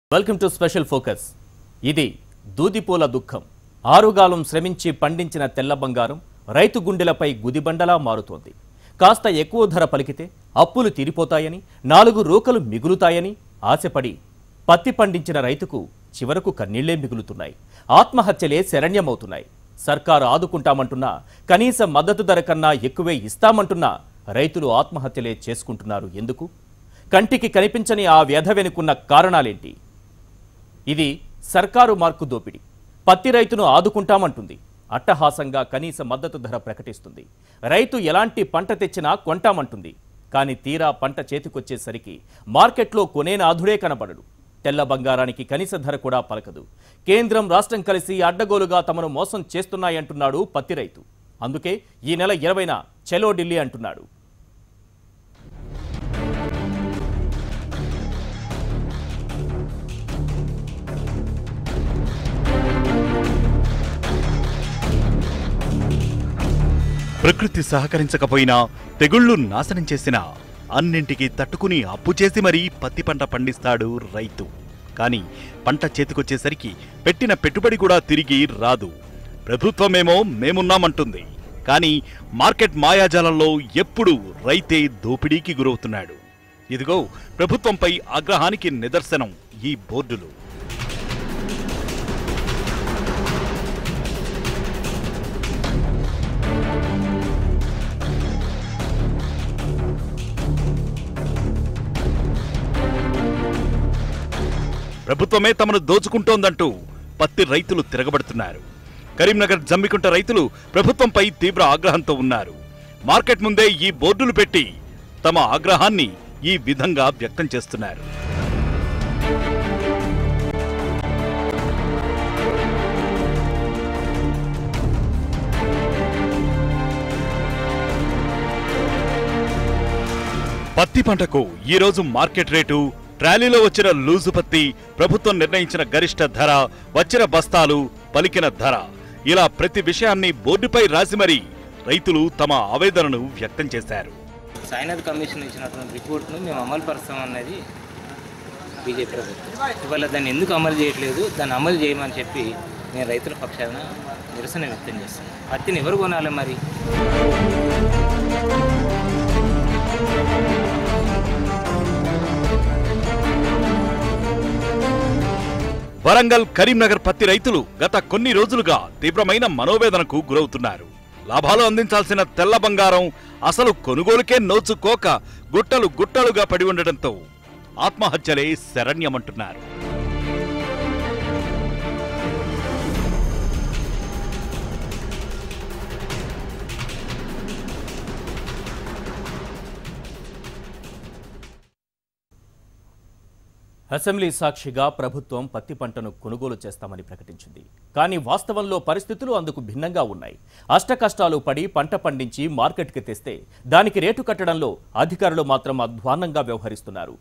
Welcome to special focus ఇది దూదిపూల దుఃఖం ఆరుగాలం శ్రమించి పండించిన తెల్ల బంగారం రైతు గుండెలపై గుదిబండలా మారుతోంది కాస్త ఎక్కువ ధర పలికితే అప్పులు తీరిపోతాయని నాలుగు రూకలు మిగులుతాయని ఆశపడి పత్తి పండించిన రైతుకు చివరకు కన్నీళ్లే మిగులుతున్నాయి ఆత్మహత్యలే శరణ్యమవుతున్నాయి సర్కారు ఆదుకుంటామంటున్నా కనీస మద్దతు ధర కన్నా ఎక్కువే ఇస్తామంటున్నా రైతులు ఆత్మహత్యలే చేసుకుంటున్నారు ఎందుకు కంటికి కనిపించని ఆ వ్యధ వెనుకున్న కారణాలేంటి ఇది సర్కారు మార్కు దోపిడీ పత్తి రైతును ఆదుకుంటామంటుంది అట్టహాసంగా కనీస మద్దతు ధర ప్రకటిస్తుంది రైతు ఎలాంటి పంట తెచ్చినా కొంటామంటుంది కానీ తీరా పంట చేతికొచ్చేసరికి మార్కెట్లో కొనేనాథుడే కనబడడు తెల్ల బంగారానికి కనీస ధర కూడా పలకదు కేంద్రం రాష్ట్రం కలిసి అడ్డగోలుగా తమను మోసం చేస్తున్నాయంటున్నాడు పత్తి రైతు అందుకే ఈ నెల ఇరవైన చెలో ఢిల్లీ అంటున్నాడు ప్రకృతి సహకరించకపోయినా తెగుళ్లు నాశనం చేసినా అన్నింటికి తట్టుకుని అప్పు చేసి మరీ పత్తి పంట పండిస్తాడు రైతు కానీ పంట చేతికొచ్చేసరికి పెట్టిన పెట్టుబడి కూడా తిరిగి రాదు ప్రభుత్వమేమో మేమున్నామంటుంది కానీ మార్కెట్ మాయాజాలంలో ఎప్పుడూ రైతే దోపిడీకి గురవుతున్నాడు ఇదిగో ప్రభుత్వంపై ఆగ్రహానికి నిదర్శనం ఈ బోర్డులు ప్రభుత్వమే తమను దోచుకుంటోందంటూ పత్తి రైతులు తిరగబడుతున్నారు కరీంనగర్ జమ్మికుంట రైతులు ప్రభుత్వంపై తీవ్ర ఆగ్రహంతో ఉన్నారు మార్కెట్ ముందే ఈ బోర్డులు పెట్టి తమ ఆగ్రహాన్ని ఈ విధంగా వ్యక్తం చేస్తున్నారు పత్తి పంటకు ఈ రోజు మార్కెట్ రేటు ట్రాలీలో వచ్చిన లూజు పత్తి ప్రభుత్వం నిర్ణయించిన గరిష్ట ధర వచ్చిన బస్తాలు పలికిన ధర ఇలా ప్రతి విషయాన్ని బోర్డుపై రాసి మరీ రైతులు తమ ఆవేదనను వ్యక్తం చేశారు సాయినాథ్ కమిషన్ ఇచ్చినటువంటి రిపోర్ట్ను మేము అమలు పరుస్తామన్నది బీజేపీ ప్రభుత్వం ఇవాళ దాన్ని ఎందుకు అమలు చేయట్లేదు దాన్ని అమలు చేయమని చెప్పి నేను రైతుల పక్షాన నిరసన వ్యక్తం చేస్తాను పత్తిని ఎవరు కొనాలి మరి వరంగల్ కరీంనగర్ పత్తి రైతులు గత కొన్ని రోజులుగా తీవ్రమైన మనోవేదనకు గురవుతున్నారు లాభాలు అందించాల్సిన తెల్ల బంగారం అసలు కొనుగోలుకే నోచుకోక గుట్టలు గుట్టలుగా పడి ఉండడంతో ఆత్మహత్యలే శరణ్యమంటున్నారు అసెంబ్లీ సాక్షిగా ప్రభుత్వం పత్తి పంటను కొనుగోలు చేస్తామని ప్రకటించింది కానీ వాస్తవంలో పరిస్థితులు అందుకు భిన్నంగా ఉన్నాయి అష్టకష్టాలు పడి పంట పండించి మార్కెట్కి తెస్తే దానికి రేటు కట్టడంలో అధికారులు మాత్రం అధ్వాన్నంగా వ్యవహరిస్తున్నారు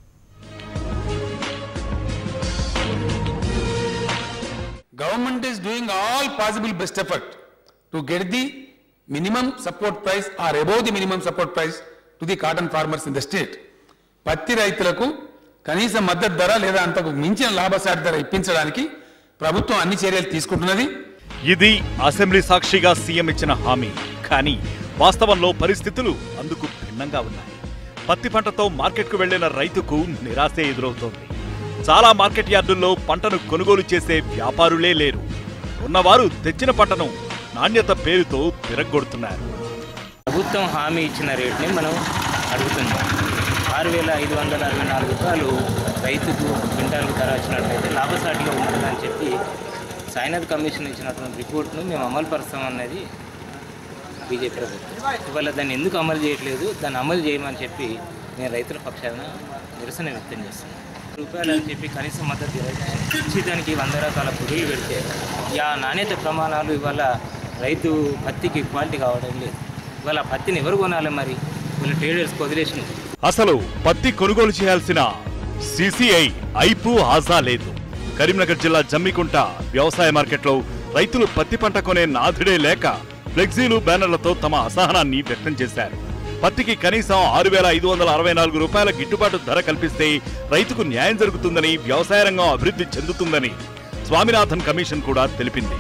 Government is doing all possible best effort to get the minimum support price or above the minimum support price to the cotton farmers in the state. పత్తి రైతులకు కనీస మద్దతు ధర లేదా అంతకు మించిన లాభసాటి ధర ఇప్పించడానికి ప్రభుత్వం అన్ని చర్యలు తీసుకుంటున్నది ఇది అసెంబ్లీ సాక్షిగా సీఎం ఇచ్చిన హామీ కానీ వాస్తవంలో పరిస్థితులు అందుకు భిన్నంగా ఉన్నాయి పత్తి పంటతో మార్కెట్కు వెళ్లిన రైతుకు నిరాశే ఎదురవుతోంది చాలా మార్కెట్ యార్డుల్లో పంటను కొనుగోలు చేసే వ్యాపారులే లేరు ఉన్నవారు తెచ్చిన పంటను నాణ్యత పేరుతో తిరగొడుతున్నారు ప్రభుత్వం హామీ ఇచ్చిన రేట్ని మనం అడుగుతున్నాం ఆరు వేల ఐదు వందల అరవై నాలుగు రూపాయలు రైతుకు క్వింటాల్కు ధర వచ్చినట్లయితే లాభసాటిగా ఉంటుందని చెప్పి సాయినాథ్ కమిషన్ ఇచ్చినటువంటి రిపోర్ట్ను మేము అమలు పరుస్తామన్నది బీజేపీ ప్రభుత్వం ఇవాళ దాన్ని ఎందుకు అమలు చేయట్లేదు దాన్ని అమలు చేయమని చెప్పి నేను రైతుల పక్షాన నిరసన వ్యక్తం చేస్తున్నాను రూపాయలు అని చెప్పి కనీస మద్దతు ధర ఇచ్చి దానికి వంద రకాల పురుగులు పెడితే ఆ నాణ్యత ప్రమాణాలు ఇవాళ రైతు పత్తికి క్వాలిటీ కావడం లేదు ఇవాళ ఆ పత్తిని ఎవరు కొనాలి మరి వీళ్ళ ట్రేడర్స్కి వదిలేసినారు అసలు పత్తి కొనుగోలు చేయాల్సిన సిసిఐ ఐపు హాజా లేదు కరీంనగర్ జిల్లా జమ్మికుంట వ్యవసాయ మార్కెట్లో రైతులు పత్తి పంట కొనే నాథుడే లేక ఫ్లెక్సీలు బ్యానర్లతో తమ అసహనాన్ని వ్యక్తం చేశారు పత్తికి కనీసం ఆరు వేల ఐదు వందల అరవై నాలుగు రూపాయల గిట్టుబాటు ధర కల్పిస్తే రైతుకు న్యాయం జరుగుతుందని వ్యవసాయ రంగం అభివృద్ధి చెందుతుందని స్వామినాథన్ కమిషన్ కూడా తెలిపింది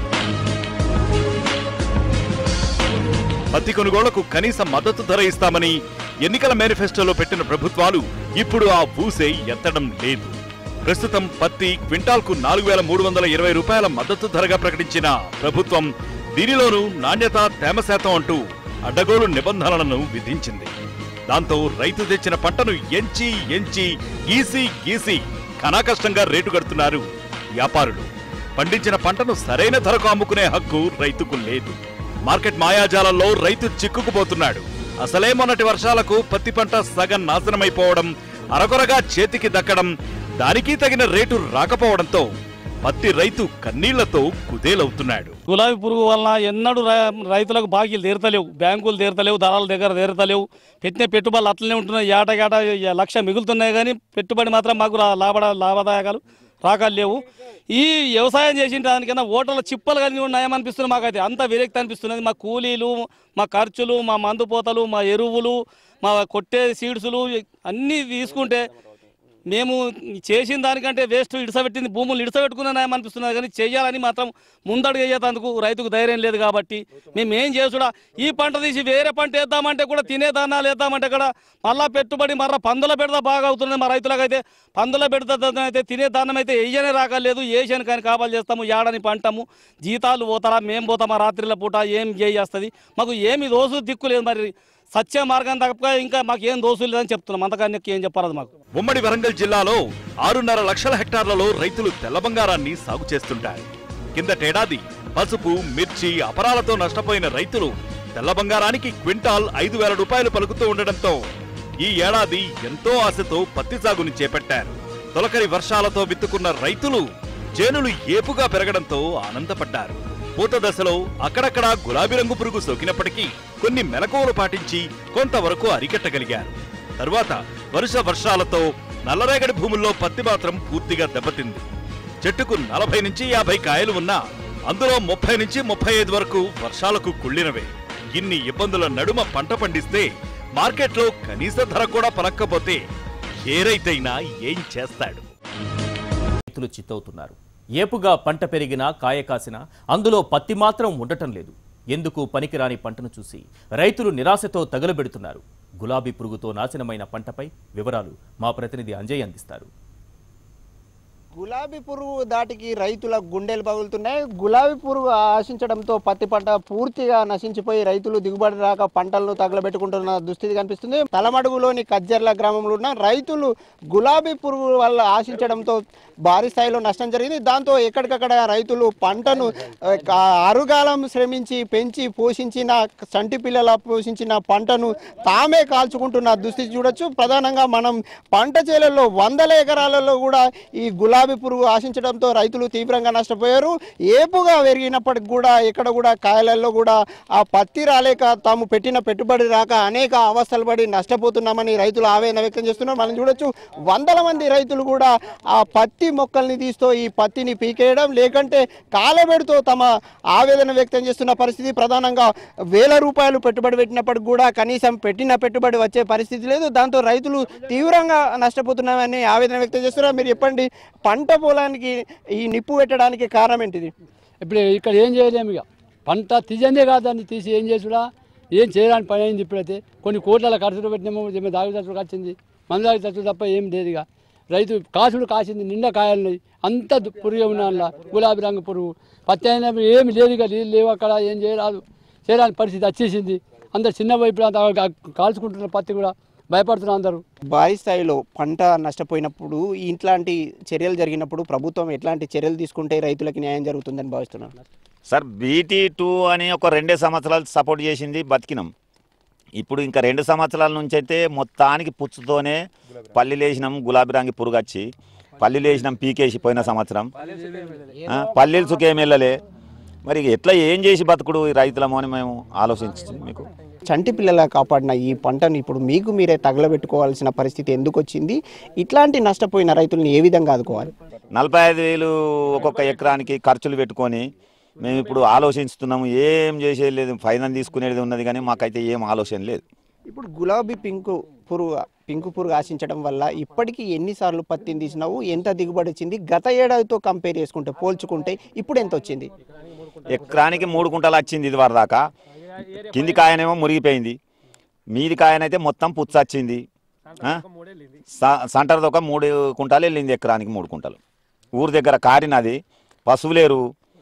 పత్తి కొనుగోళ్లకు కనీస మద్దతు ధర ఇస్తామని ఎన్నికల మేనిఫెస్టోలో పెట్టిన ప్రభుత్వాలు ఇప్పుడు ఆ ఊసే ఎత్తడం లేదు ప్రస్తుతం పత్తి క్వింటాల్కు నాలుగు వేల మూడు వందల ఇరవై రూపాయల మద్దతు ధరగా ప్రకటించిన ప్రభుత్వం దీనిలోనూ నాణ్యత తేమ శాతం అంటూ అడ్డగోలు నిబంధనలను విధించింది దాంతో రైతు తెచ్చిన పంటను ఎంచి ఎంచి గీసి గీసి కనాకష్టంగా రేటు కడుతున్నారు వ్యాపారులు పండించిన పంటను సరైన ధరకు అమ్ముకునే హక్కు రైతుకు లేదు మార్కెట్ మాయాజాలంలో రైతు చిక్కుకుపోతున్నాడు అసలే మొన్నటి వర్షాలకు పత్తి పంట సగం నాశనమైపోవడం అరకొరగా చేతికి దక్కడం దానికి తగిన రేటు రాకపోవడంతో పత్తి రైతు కన్నీళ్లతో కుదేలవుతున్నాడు గులాబీ పురుగు వలన ఎన్నడూ రై- రైతులకు బాకీలు తీరతలేవు బ్యాంకులు తీరతలేవు దళాల దగ్గర తీరతలేవు పెట్టిన పెట్టుబడులు అట్లనే ఉంటున్నాయి ఏట ఏట లక్ష మిగులుతున్నాయి కానీ పెట్టుబడి మాత్రం మాకు రా- లాభ లాభదాయకాలు రాకాలు లేవు ఈ వ్యవసాయం చేసిన దానికన్నా ఓటర్ల చిప్పలు కలిగి ఉన్నాయమనిపిస్తుంది మాకైతే అంత విరక్తి అనిపిస్తున్నది మా కూలీలు మా ఖర్చులు మా మందు పోతలు మా ఎరువులు మా కొట్టే సీడ్సులు అన్నీ తీసుకుంటే మేము చేసిన దానికంటే వేస్ట్ ఇడిసబెట్టింది భూములు ఇడిసబెట్టుకున్నాయని అనిపిస్తున్నది కానీ చేయాలని మాత్రం ముందడుగు వేయేందుకు రైతుకు ధైర్యం లేదు కాబట్టి మేము ఏం చేసుడా ఈ పంట తీసి వేరే పంట వేద్దామంటే కూడా తినే దానాలు వేద్దామంటే కూడా మళ్ళా పెట్టుబడి మర్ర పందుల పెడతా బాగా అవుతున్నది మా రైతులకైతే పందుల పెడతా అయితే తినే దానం అయితే వేయనే రాకలేదు వేసాను కానీ కాపాలు చేస్తాము ఏడని పంటము జీతాలు పోతారా మేము పోతామా రాత్రిల పూట ఏం చేస్తుంది మాకు ఏమి రోజు దిక్కు లేదు మరి సత్య మార్గం తప్ప ఇంకా మాకు ఏం దోసులు లేదని చెప్తున్నాం అంతకన్నా ఏం చెప్పరాదు మాకు ఉమ్మడి వరంగల్ జిల్లాలో ఆరున్నర లక్షల హెక్టార్లలో రైతులు తెల్ల బంగారాన్ని సాగు చేస్తుంటారు కిందటేడాది పసుపు మిర్చి అపరాలతో నష్టపోయిన రైతులు తెల్ల బంగారానికి క్వింటాల్ ఐదు వేల రూపాయలు పలుకుతూ ఉండడంతో ఈ ఏడాది ఎంతో ఆశతో పత్తి సాగుని చేపట్టారు తొలకరి వర్షాలతో విత్తుకున్న రైతులు చేనులు ఏపుగా పెరగడంతో ఆనందపడ్డారు పూత దశలో అక్కడక్కడా గులాబీ రంగు పురుగు సోకినప్పటికీ కొన్ని మెలకువలు పాటించి కొంతవరకు అరికట్టగలిగారు తరువాత వరుస వర్షాలతో నల్లరేగడి భూముల్లో పత్తి మాత్రం పూర్తిగా దెబ్బతింది చెట్టుకు నలభై నుంచి యాభై కాయలు ఉన్నా అందులో ముప్పై నుంచి ముప్పై ఐదు వరకు వర్షాలకు కుళ్ళినవే ఇన్ని ఇబ్బందుల నడుమ పంట పండిస్తే మార్కెట్లో కనీస ధర కూడా పలక్కపోతే ఏ రైతైనా ఏం చేస్తాడు రైతులు చిత్తవుతున్నారు ఏపుగా పంట పెరిగినా కాయ కాసినా అందులో పత్తి మాత్రం ఉండటం లేదు ఎందుకు పనికిరాని పంటను చూసి రైతులు నిరాశతో తగులబెడుతున్నారు గులాబీ పురుగుతో నాశనమైన పంటపై వివరాలు మా ప్రతినిధి అంజయ్ అందిస్తారు గులాబీ పురుగు దాటికి రైతుల గుండెలు పగులుతున్నాయి గులాబీ పురుగు ఆశించడంతో పత్తి పంట పూర్తిగా నశించిపోయి రైతులు దిగుబడి రాక పంటలను తగలబెట్టుకుంటున్న దుస్థితి కనిపిస్తుంది తలమడుగులోని కజ్జర్ల గ్రామంలో ఉన్న రైతులు గులాబీ పురుగు వల్ల ఆశించడంతో భారీ స్థాయిలో నష్టం జరిగింది దాంతో ఎక్కడికక్కడ రైతులు పంటను ఆ, కా- అరుగాలం శ్రమించి పెంచి పోషించిన సంటి పిల్లల పోషించిన పంటను తామే కాల్చుకుంటున్న దుస్థితి చూడొచ్చు ప్రధానంగా మనం పంట చేలల్లో వందల ఎకరాలలో కూడా ఈ గులాబీ పురుగు ఆశించడంతో రైతులు తీవ్రంగా నష్టపోయారు ఏపుగా పెరిగినప్పటికి కూడా ఎక్కడ కూడా కాయలలో కూడా ఆ పత్తి రాలేక తాము పెట్టిన పెట్టుబడి రాక అనేక అవస్థలు పడి నష్టపోతున్నామని రైతులు ఆవేదన వ్యక్తం చేస్తున్నారు మనం చూడొచ్చు వందల మంది రైతులు కూడా ఆ పత్తి మొక్కల్ని తీస్తూ ఈ పత్తిని పీకేయడం లేకంటే కాలబెడుతో తమ ఆవేదన వ్యక్తం చేస్తున్న పరిస్థితి ప్రధానంగా వేల రూపాయలు పెట్టుబడి పెట్టినప్పటికి కూడా కనీసం పెట్టిన పెట్టుబడి వచ్చే పరిస్థితి లేదు దాంతో రైతులు తీవ్రంగా నష్టపోతున్నామని ఆవేదన వ్యక్తం చేస్తున్నారు మీరు చెప్పండి పంట పొలానికి ఈ నిప్పు పెట్టడానికి కారణం ఏంటిది ఇప్పుడు ఇక్కడ ఏం చేయలేము ఇక పంట తీజందే కాదు దాన్ని తీసి ఏం చేసుడా ఏం చేయడానికి పని అయింది ఇప్పుడైతే కొన్ని కోట్ల ఖర్చులు పెట్టినాము ఏమో దాగి ఖర్చులు వచ్చింది మందు దాగి ఖర్చులు తప్ప ఏం లేదు ఇక రైతు కాసుడు కాసింది నిండా కాయలున్నాయి అంత దు- పురుగు ఉన్న అందులో గులాబీ రంగు పురుగు పత్తి అయినా ఏమి లేదు ఇక నీళ్ళు లేవు అక్కడ ఏం చేయరాదు చేయడానికి పరిస్థితి వచ్చేసింది అందరు చిన్న వైపు అంతా కాల్చుకుంటున్న పత్తి కూడా భయపడుతున్నారు అందరూ భారీ స్థాయిలో పంట నష్టపోయినప్పుడు ఇట్లాంటి చర్యలు జరిగినప్పుడు ప్రభుత్వం ఎట్లాంటి చర్యలు తీసుకుంటే రైతులకు న్యాయం జరుగుతుందని భావిస్తున్నారు సార్ బీటీ టూ అని ఒక రెండే సంవత్సరాలు సపోర్ట్ చేసింది బతికినాం ఇప్పుడు ఇంకా రెండు సంవత్సరాల నుంచి అయితే మొత్తానికి పుచ్చుతోనే పల్లీలు వేసినాం గులాబీ రంగు పురుగు వచ్చి పల్లీలు వేసినాం పీకేసి పోయిన సంవత్సరం ఆ, పల్లీలు సుఖేం వెళ్ళలే మరి ఎట్లా ఏం చేసి బతుకుడు ఈ రైతులమో అని మేము ఆలోచించింది మీకు చంటి పిల్లల కాపాడిన ఈ పంటను ఇప్పుడు మీకు మీరే తగలబెట్టుకోవాల్సిన పరిస్థితి ఎందుకు వచ్చింది ఇట్లాంటి నష్టపోయిన రైతులను ఏ విధంగా ఆదుకోవాలి నలభై ఐదు వేలు ఒక్కొక్క ఎకరానికి ఖర్చులు పెట్టుకొని మేము ఇప్పుడు ఆలోచిస్తున్నాము ఏం చేసేది లేదు ఫైనల్ తీసుకునేది ఉన్నది కానీ మాకైతే ఏం ఆలోచన లేదు ఇప్పుడు గులాబీ పింకు పురుగు పింకు పురుగు ఆశించడం వల్ల ఇప్పటికీ ఎన్నిసార్లు పత్తిని తీసినావు ఎంత దిగుబడి వచ్చింది గత ఏడాదితో కంపేర్ చేసుకుంటే పోల్చుకుంటే ఇప్పుడు ఎంత వచ్చింది ఎకరానికి మూడు కుంటలు వచ్చింది ఇది వరదాకా కింది కాయనేమో మురిగిపోయింది మీది కాయనైతే మొత్తం పుచ్చ వచ్చింది ఆ? స- సంటర్ది ఒక మూడు కుంటాలు వెళ్ళింది ఎకరానికి మూడు కుంటలు ఊరి దగ్గర కారినది పశువులేరు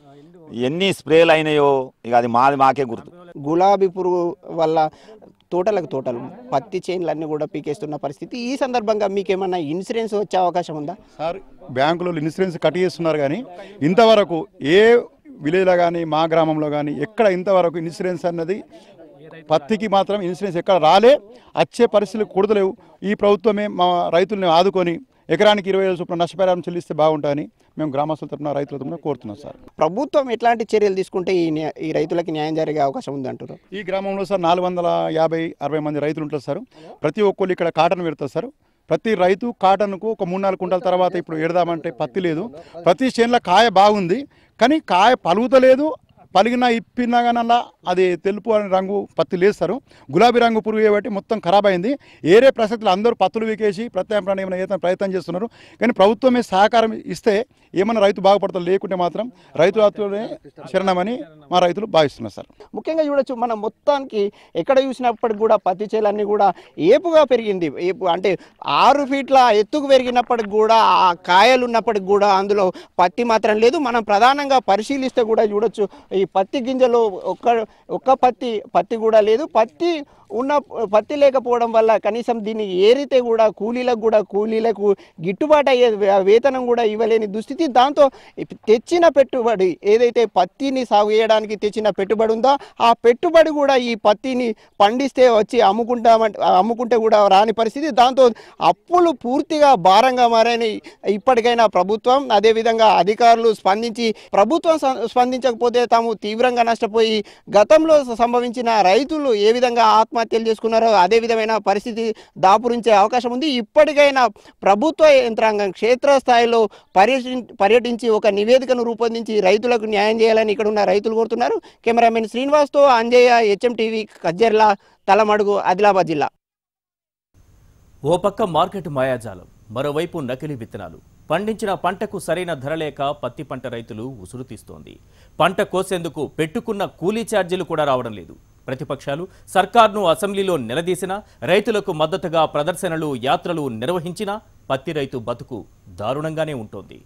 ఎన్ని స్ప్రేలు అయినాయో ఇక అది మాది మాకే గుర్తు గులాబీ పురుగు వల్ల తోటలకు తోటలు పత్తి చేనులు అన్నీ కూడా పీకేస్తున్న పరిస్థితి ఈ సందర్భంగా మీకేమన్నా ఇన్సూరెన్స్ వచ్చే అవకాశం ఉందా సార్ బ్యాంకులో ఇన్సూరెన్స్ కట్ చేస్తున్నారు కానీ ఇంతవరకు ఏ విలేజ్లో కానీ మా గ్రామంలో కానీ ఎక్కడ ఇంతవరకు ఇన్సూరెన్స్ అన్నది పత్తికి మాత్రం ఇన్సూరెన్స్ ఎక్కడ రాలే వచ్చే పరిస్థితులు కూడదలేవు ఈ ప్రభుత్వమే మా రైతుల్ని ఆదుకొని ఎకరానికి ఇరవై వేల చొప్పున నష్టపరిహారం చెల్లిస్తే బాగుంటుందని మేము గ్రామస్తుల తరపున రైతుల తరపున కోరుతున్నాం సార్ ప్రభుత్వం ఎట్లాంటి చర్యలు తీసుకుంటే ఈ న్యా- ఈ రైతులకి న్యాయం జరిగే అవకాశం ఉంది అంటారు ఈ గ్రామంలో సార్ నాలుగు వందల యాభై అరవై మంది రైతులు ఉంటారు సార్ ప్రతి ఒక్కళ్ళు ఇక్కడ కాటన్ పెడతారు సార్ ప్రతి రైతు కాటన్కు ఒక మూడు నాలుగు కుంటాల తర్వాత ఇప్పుడు ఎడదామంటే పత్తి లేదు ప్రతి చేనులో కాయ బాగుంది కానీ కాయ పలుగుతలేదు పలిగినా ఇప్పినా కానీ అలా అది తెలుపు అనే రంగు పత్తి లేస్తారు గులాబీ రంగు పురుగు కాబట్టి మొత్తం ఖరాబ్ అయింది ఏరే ప్రసక్తులు అందరూ పత్తులు వీకేసి ప్రత్యామ్నాయం ఏమైనా ఏదైనా ప్రయత్నం చేస్తున్నారు కానీ ప్రభుత్వమే సహకారం ఇస్తే ఏమైనా రైతు బాగుపడతారు లేకుంటే మాత్రం రైతు ఆత్మనే శరణమని మా రైతులు భావిస్తున్నారు సార్ ముఖ్యంగా చూడొచ్చు మనం మొత్తానికి ఎక్కడ చూసినప్పటికి కూడా పత్తి చేలన్నీ కూడా ఏపుగా పెరిగింది ఏపు అంటే ఆరు ఫీట్ల ఎత్తుకు పెరిగినప్పటికి కూడా ఆ కాయలు ఉన్నప్పటికి కూడా అందులో పత్తి మాత్రం లేదు మనం ప్రధానంగా పరిశీలిస్తే కూడా చూడొచ్చు ఈ పత్తి గింజలో ఒక్క ఒక్క పత్తి పత్తి కూడా లేదు పత్తి ఉన్న పత్తి లేకపోవడం వల్ల కనీసం దీన్ని ఏరితే కూడా కూలీలకు కూడా కూలీలకు గిట్టుబాటు అయ్యే వే- వేతనం కూడా ఇవ్వలేని దుస్థితి దాంతో ఇప్- తెచ్చిన పెట్టుబడి ఏదైతే పత్తిని సాగు చేయడానికి తెచ్చిన పెట్టుబడి ఉందో ఆ పెట్టుబడి కూడా ఈ పత్తిని పండిస్తే వచ్చి అమ్ముకుంటామంటే అమ్ముకుంటే కూడా రాని పరిస్థితి దాంతో అప్పులు పూర్తిగా భారంగా మారని ఇప్పటికైనా ప్రభుత్వం అదేవిధంగా అధికారులు స్పందించి ప్రభుత్వం స- స్పందించకపోతే తాము తీవ్రంగా నష్టపోయి గతంలో సంభవించిన రైతులు ఏ విధంగా ఆత్మహత్యలు చేసుకున్నారో అదే విధమైన పరిస్థితి దాపురించే అవకాశం ఉంది ఇప్పటికైనా ప్రభుత్వ యంత్రాంగం క్షేత్రస్థాయిలో పర్యటి పర్యటించి ఒక నివేదికను రూపొందించి రైతులకు న్యాయం చేయాలని ఇక్కడ ఉన్న రైతులు కోరుతున్నారు కెమెరామెన్ శ్రీనివాస్తో అంజయ్య హెచ్ఎం టీవీ కజ్జర్ల తలమడుగు ఆదిలాబాద్ జిల్లా ఓ పక్క మార్కెట్ మాయాజాలం మరోవైపు నకిలీ విత్తనాలు పండించిన పంటకు సరైన ధర లేక పత్తి పంట రైతులు ఉసురు తీస్తోంది పంట కోసేందుకు పెట్టుకున్న కూలీ ఛార్జీలు కూడా రావడం లేదు ప్రతిపక్షాలు సర్కార్ను అసెంబ్లీలో నిలదీసినా రైతులకు మద్దతుగా ప్రదర్శనలు యాత్రలు నిర్వహించినా పత్తి రైతు బతుకు దారుణంగానే ఉంటోంది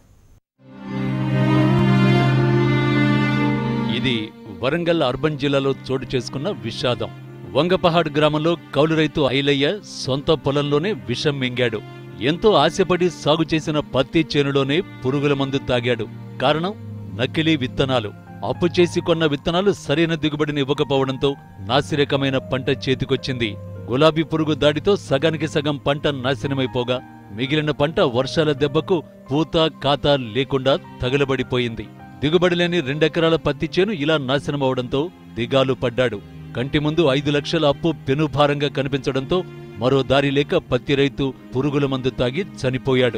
ఇది వరంగల్ అర్బన్ జిల్లాలో చోటు చేసుకున్న విషాదం వంగపహాడ్ గ్రామంలో కౌలు రైతు ఐలయ్య సొంత పొలంలోనే విషం మింగాడు ఎంతో ఆశపడి సాగు చేసిన పత్తి చేనులోనే పురుగుల మందు తాగాడు కారణం నకిలీ విత్తనాలు అప్పు చేసి కొన్న విత్తనాలు సరైన దిగుబడిని ఇవ్వకపోవడంతో నాసిరకమైన పంట చేతికొచ్చింది గులాబీ పురుగు దాడితో సగానికి సగం పంట నాశనమైపోగా మిగిలిన పంట వర్షాల దెబ్బకు పూత కాత లేకుండా తగులబడిపోయింది దిగుబడి లేని రెండెకరాల పత్తి చేను ఇలా నాశనమవడంతో దిగాలు పడ్డాడు కంటి ముందు ఐదు లక్షల అప్పు పెనుభారంగా కనిపించడంతో మరో దారి లేక పత్తి రైతు పురుగుల మందు తాగి చనిపోయాడు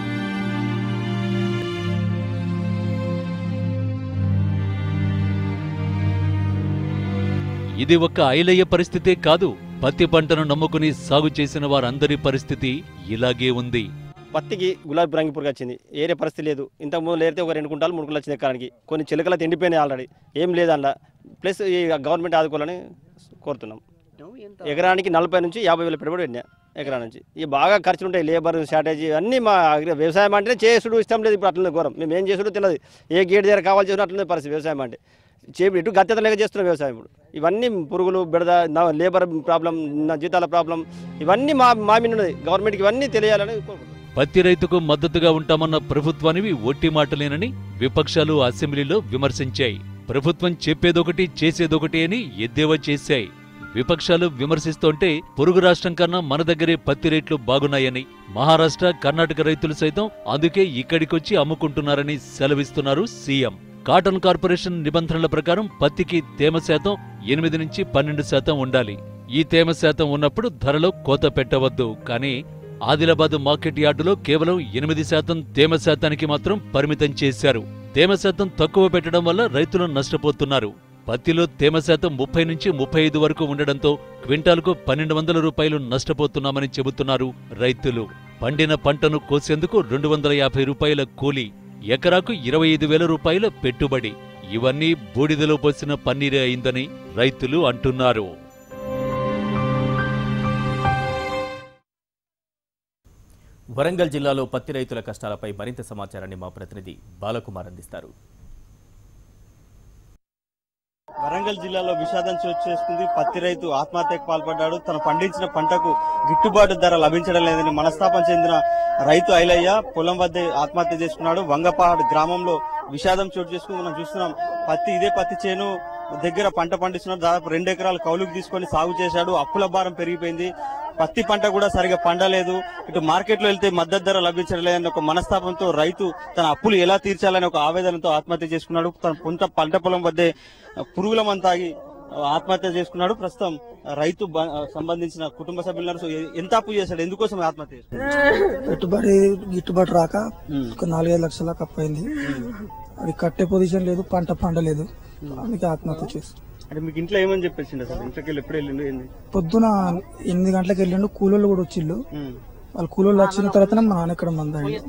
ఇది ఒక్క ఐలయ్య పరిస్థితే కాదు పత్తి పంటను నమ్ముకుని సాగు చేసిన వారందరి పరిస్థితి ఇలాగే ఉంది పత్తికి గులాబీ రంగు పురుగు వచ్చింది ఏరే పరిస్థితి లేదు ఇంతకు ముందు లేరితే ఒక రెండు కుంటాలు మూడు కుంటాలు వచ్చింది ఎకరానికి కొన్ని చిలకలు ఎండిపోయినాయి ఆల్రెడీ ఏం లేదు అందులో ప్లస్ ఈ గవర్నమెంట్ ఆదుకోవాలని కోరుతున్నాం ఎకరానికి నలభై నుంచి యాభై వేల పెట్టుబడి పెట్టినా ఎకరా నుంచి ఇవి బాగా ఖర్చులు ఉంటాయి లేబర్ షార్టేజ్ అన్నీ మా అగ్రి- వ్యవసాయం అంటే చేసుడు ఇష్టం లేదు ఇప్పుడు అట్లనే ఘోరం మేము ఏం చేసుడు తెలియదు ఏ గేట్ దగ్గర కావాలి చేసుడు అట్లనే పరిస్థితి వ్యవసాయం అంటే చేపి ఇటు గత్యత లేక చేస్తున్నాం వ్యవసాయం ఇప్పుడు ఇవన్నీ పురుగులు బెడద నా- లేబర్ ప్రాబ్లం నా జీతాల ప్రాబ్లం ఇవన్నీ మా మా మీద ఉన్నది గవర్నమెంట్కి ఇవన్నీ తెలియాలని కోరుకుంటున్నాం పత్తి రైతుకు మద్దతుగా ఉంటామన్న ప్రభుత్వానివి ఒట్టి మాటలేనని విపక్షాలు అసెంబ్లీలో విమర్శించాయి ప్రభుత్వం చెప్పేదొకటి చేసేదొకటి అని ఎద్దేవా చేశాయి విపక్షాలు విమర్శిస్తోంటే పొరుగు రాష్ట్రం కన్నా మన దగ్గరే పత్తి రేట్లు బాగున్నాయని మహారాష్ట్ర కర్ణాటక రైతులు సైతం అందుకే ఇక్కడికొచ్చి అమ్ముకుంటున్నారని సెలవిస్తున్నారు సీఎం కాటన్ కార్పొరేషన్ నిబంధనల ప్రకారం పత్తికి తేమ శాతం ఎనిమిది నుంచి పన్నెండు శాతం ఉండాలి ఈ తేమ శాతం ఉన్నప్పుడు ధరలో కోత పెట్టవద్దు కానీ ఆదిలాబాద్ మార్కెట్ యార్డులో కేవలం ఎనిమిది శాతం తేమ శాతానికి మాత్రం పరిమితం చేశారు తేమ శాతం తక్కువ పెట్టడం వల్ల రైతులు నష్టపోతున్నారు పత్తిలో తేమ శాతం ముప్పై నుంచి ముప్పై ఐదు వరకు ఉండడంతో క్వింటాల్కు పన్నెండు వందల రూపాయలు నష్టపోతున్నామని చెబుతున్నారు రైతులు పండిన పంటను కోసేందుకు రెండు వందల యాభై రూపాయల కూలీ ఎకరాకు ఇరవై ఐదు వేల రూపాయల పెట్టుబడి ఇవన్నీ బూడిదలో పోసిన పన్నీరే అయిందని రైతులు అంటున్నారు వరంగల్ జిల్లాలో పత్తి రైతుల కష్టాలపై మరింత సమాచారాన్ని మా ప్రతినిధి బాలకుమార్ అందిస్తారు వరంగల్ జిల్లాలో విషాదం చోటు చేసుకుంది పత్తి రైతు ఆత్మహత్యకు పాల్పడ్డాడు తను పండించిన పంటకు గిట్టుబాటు ధర లభించడం లేదని మనస్తాపం చెందిన రైతు ఐలయ్య పొలం వద్ద ఆత్మహత్య చేసుకున్నాడు వంగపాడు గ్రామంలో విషాదం చోటు చేసుకుని మనం చూస్తున్నాం పత్తి ఇదే పత్తి చేను దగ్గర పంట పండిస్తున్నాడు దాదాపు రెండు ఎకరాలు కౌలుకు తీసుకొని సాగు చేశాడు అప్పుల భారం పెరిగిపోయింది పత్తి పంట కూడా సరిగా పండలేదు ఇటు మార్కెట్ లో వెళ్తే మద్దతు ధర లభించడం లేదని ఒక మనస్తాపంతో రైతు తన అప్పులు ఎలా తీర్చాలని ఒక ఆవేదనతో ఆత్మహత్య చేసుకున్నాడు తన పొంత పంట పొలం వద్దే పురుగుల మంతాగి ఆత్మహత్య చేసుకున్నాడు ప్రస్తుతం రైతు బ- సంబంధించిన కుటుంబ సభ్యులను సో ఎ- ఎంత అప్పు చేశాడు ఎందుకోసం ఆత్మహత్య చేసుకున్నాడు పెట్టుబడి గిట్టుబాటు రాక ఒక నాలుగైదు లక్షల కప్పు అయింది అది కట్టే పొజిషన్ లేదు పంట పండలేదు అందుకే ఆత్మహత్య చేసి అంటే మీకు ఇంట్లో ఏమని చెప్పేసిండు అసలు ఇంట్లోకి వెళ్ళి ఎప్పుడు వెళ్ళిండు ఏంది పొద్దున ఎనిమిది గంటలకు వెళ్ళిండు కూలోళ్ళు కూడా వచ్చిళ్ళు వాళ్ళు కూలోళ్ళు వచ్చిన తర్వాత మా నాన్న ఇక్కడ మందండి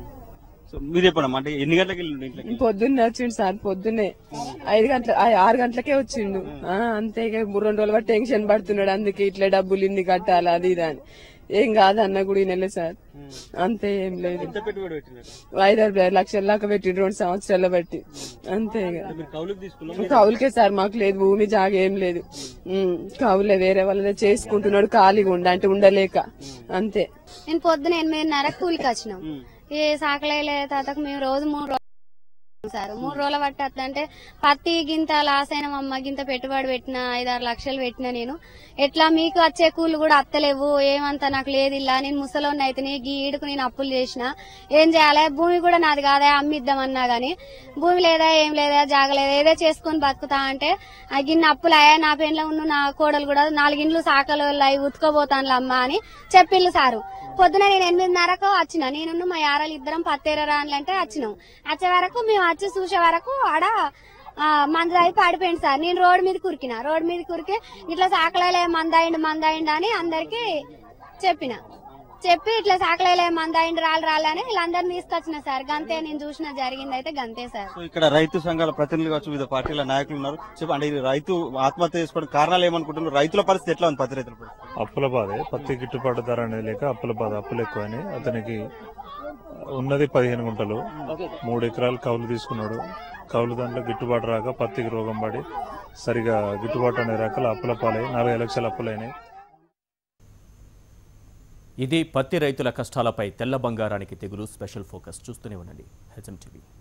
సో మీరు చెప్పండి అంటే ఎన్ని గంటలకు వెళ్ళిండు ఇంట్లోకి పొద్దున్నే వచ్చిండు సార్ పొద్దున్నే ఐదు గంటల ఆ, ఆరు గంటలకే వచ్చిండు ఆ, అంతే ఇక రెండు రోజులు బట్టి టెన్షన్ పడుతున్నాడు అందుకే ఇట్లా డబ్బులు ఇన్ని కట్టాలి అది ఇది అని ఏం కాదు అన్న కూడా ఈ నెల సార్ అంతే ఏం లేదు ఎంత పెట్టుబడి పెట్టినారు ఐదారు లక్షల దాకా పెట్టి రెండు సంవత్సరాల బట్టి అంతే ఇక మీరు కౌలుకు తీసుకున్నారు కౌలుకే సార్ మాకు లేదు భూమి జాగ ఏం లేదు ఉమ్, కౌలే వేరే వాళ్ళనే చేసుకుంటున్నాడు ఖాళీగా ఉండ అంటే ఉండలేక అంతే నేను పొద్దున ఎనిమిదిన్నర కూలికి వచ్చినాం ఈ సాకలైలే తాతకు మేము రోజు మూడు రోజులు సార్ మూడు రోజుల పట్టి అట్లా అంటే పత్తి గింత లాస్ అయిన అమ్మ గింత పెట్టుబడి పెట్టిన ఐదారు లక్షలు పెట్టిన నేను ఎట్లా మీకు వచ్చే కూలి కూడా అత్తలేవు ఏమంతా నాకు లేదు ఇలా నేను ముసలోని అయితే గీ ఈడుకు నేను అప్పులు చేసిన ఏం చేయాలి భూమి కూడా నాది కాదా అమ్మిద్దామన్నా గానీ భూమి లేదా ఏం లేదా జాగలేదా ఏదో చేసుకొని బతుకుతా అంటే ఆ గిన్నె అప్పులు అయ్యా నా పెండ్లో ఉన్న నా కోడలు కూడా నాలుగిండ్లు సాకలు అవి ఉతుకోబోతాను అమ్మ అని చెప్పిళ్ళు సారు పొద్దున నేను ఎనిమిదిన్నరకు వచ్చిన నేను మా యారాలు ఇద్దరం పత్తేరా అంటే వచ్చినాం వచ్చే వరకు మేము వచ్చి చూసే వరకు ఆడ ఆ, మంద తాగి పాడిపోయింది సార్ నేను రోడ్ మీద కురికిన రోడ్ మీద కురికి ఇట్లా సాకలేలే మందాయిండు మందాయిండు అని అందరికి చెప్పిన చెప్పి ఇట్లా సాకలేలే మందాయిండు రాళ్ళు రాళ్ళు అని వీళ్ళందరినీ తీసుకొచ్చిన సార్ గంతే నేను చూసిన జరిగింది అయితే గంతే సార్ సో ఇక్కడ రైతు సంఘాల ప్రతినిధులు కావచ్చు వివిధ పార్టీల నాయకులు ఉన్నారు చెప్పండి ఇది రైతు ఆత్మహత్య చేసుకోవడం కారణాలు ఏమనుకుంటున్నారు రైతుల పరిస్థితి ఎట్లా ఉంది పత్తి రైతుల పరిస్థితి అప్పుల బాధే పత్తి గిట్టుబాటు ధర అనేది లేక అప్పుల బాధ అప్పులు ఎక్కువని అతనికి ఉన్నది పదిహేను గుంటలు మూడు ఎకరాలు కౌలు తీసుకున్నాడు కౌలు దాంట్లో గిట్టుబాటు రాక పత్తికి రోగం పడి సరిగా గిట్టుబాటు అనే రకాల అప్పుల పాలై నలభై లక్షల అప్పులైనాయి ఇది పత్తి రైతుల కష్టాలపై తెల్ల బంగారానికి తెగులు స్పెషల్ ఫోకస్ చూస్తూనే ఉండండి హెచ్ఎం టీవీ